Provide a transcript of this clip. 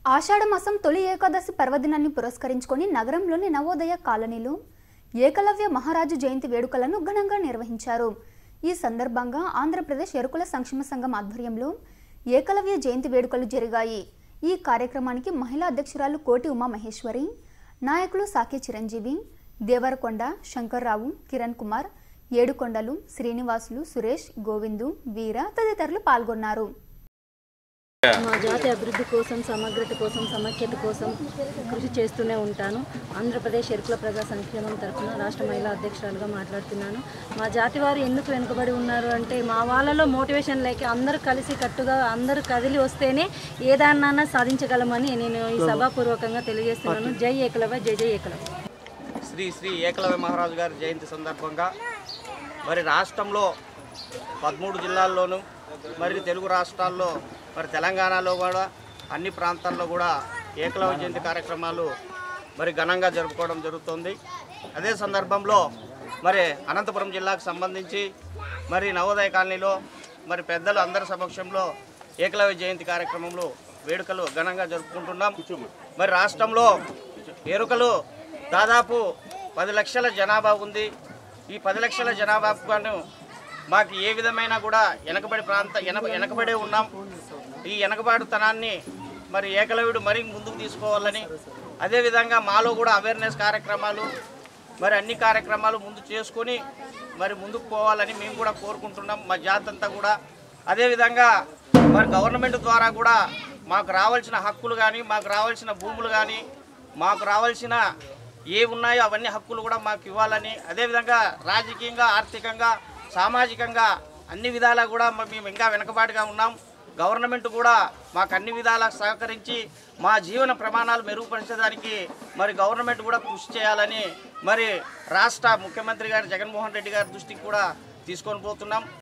ఆషాఢమాసం తొలి ఏకాదశి పర్వదినాన్ని పురస్కరించుకొని నగరంలోని నవోదయ కాలనీలో ఏకలవ్య మహారాజు జయంతి వేడుకలను ఘనంగా నిర్వహించారు ఈ సందర్భంగా ఆంధ్రప్రదేశ్ ఎరుకుల సంక్షేమ సంఘం ఆధ్వర్యంలో ఏకలవ్య జయంతి వేడుకలు జరిగాయి ఈ కార్యక్రమానికి మహిళా అధ్యక్షురాలు కోటి ఉమా మహేశ్వరి నాయకులు సాకే చిరంజీవి దేవరకొండ శంకర్రావు కిరణ్ కుమార్ ఏడుకొండలు శ్రీనివాసులు సురేష్ గోవిందు వీర తదితరులు పాల్గొన్నారు మా జాతి అభివృద్ధి కోసం సమగ్రత కోసం సమైక్యత కోసం కృషి చేస్తూనే ఉంటాను ఆంధ్రప్రదేశ్ ఎరుకుల ప్రజా సంక్షేమం తరఫున రాష్ట్ర మహిళా అధ్యక్షురాలుగా మాట్లాడుతున్నాను మా జాతి వారు ఎందుకు వెనుకబడి ఉన్నారు అంటే మా వాళ్ళలో మోటివేషన్ లేక అందరూ కలిసి కట్టుగా అందరూ కదిలి వస్తేనే ఏదాన్నైనా సాధించగలమని నేను ఈ సభాపూర్వకంగా తెలియజేస్తున్నాను జై ఏకలవ్య జై జై ఏకలవ్య శ్రీ శ్రీ ఏకలవ్య మహారాజు గారి జయంతి సందర్భంగా మరి రాష్ట్రంలో పదమూడు జిల్లాల్లోనూ మరి తెలుగు రాష్ట్రాల్లో మరి తెలంగాణలో కూడా అన్ని ప్రాంతాల్లో కూడా ఏకలవ్య జయంతి కార్యక్రమాలు మరి ఘనంగా జరుపుకోవడం జరుగుతుంది అదే సందర్భంలో మరి అనంతపురం జిల్లాకు సంబంధించి మరి నవోదయ కాలనీలో మరి పెద్దలు అందరి సమక్షంలో ఏకలవ్య జయంతి కార్యక్రమంలో వేడుకలు ఘనంగా జరుపుకుంటున్నాం మరి రాష్ట్రంలో ఎరుకలు దాదాపు పది లక్షల జనాభా ఉంది ఈ పది లక్షల జనాభాకు గాను మాకు ఏ విధమైన కూడా వెనకబడి ప్రాంత వెనక వెనకబడే ఉన్నాం ఈ వెనకబాటుతనాన్ని మరి ఏకలవ్యుడు మరీ ముందుకు తీసుకోవాలని అదేవిధంగా మాలో కూడా అవేర్నెస్ కార్యక్రమాలు మరి అన్ని కార్యక్రమాలు ముందు చేసుకొని మరి ముందుకు పోవాలని మేము కూడా కోరుకుంటున్నాం మా జాతి అంతా కూడా అదేవిధంగా మరి గవర్నమెంట్ ద్వారా కూడా మాకు రావాల్సిన హక్కులు కానీ మాకు రావాల్సిన భూములు కానీ మాకు రావాల్సిన ఏ ఉన్నాయో అవన్నీ హక్కులు కూడా మాకు ఇవ్వాలని అదేవిధంగా రాజకీయంగా ఆర్థికంగా సామాజికంగా అన్ని విధాలా కూడా మ- మేము ఇంకా వెనకబాటుగా ఉన్నాం గవర్నమెంట్ కూడా మాకు అన్ని విధాలా సహకరించి మా జీవన ప్రమాణాలు మెరుగుపరచడానికి మరి గవర్నమెంట్ కూడా కృషి చేయాలని మరి రాష్ట్ర ముఖ్యమంత్రి గారు జగన్మోహన్ రెడ్డి గారి దృష్టికి కూడా తీసుకొని పోతున్నాం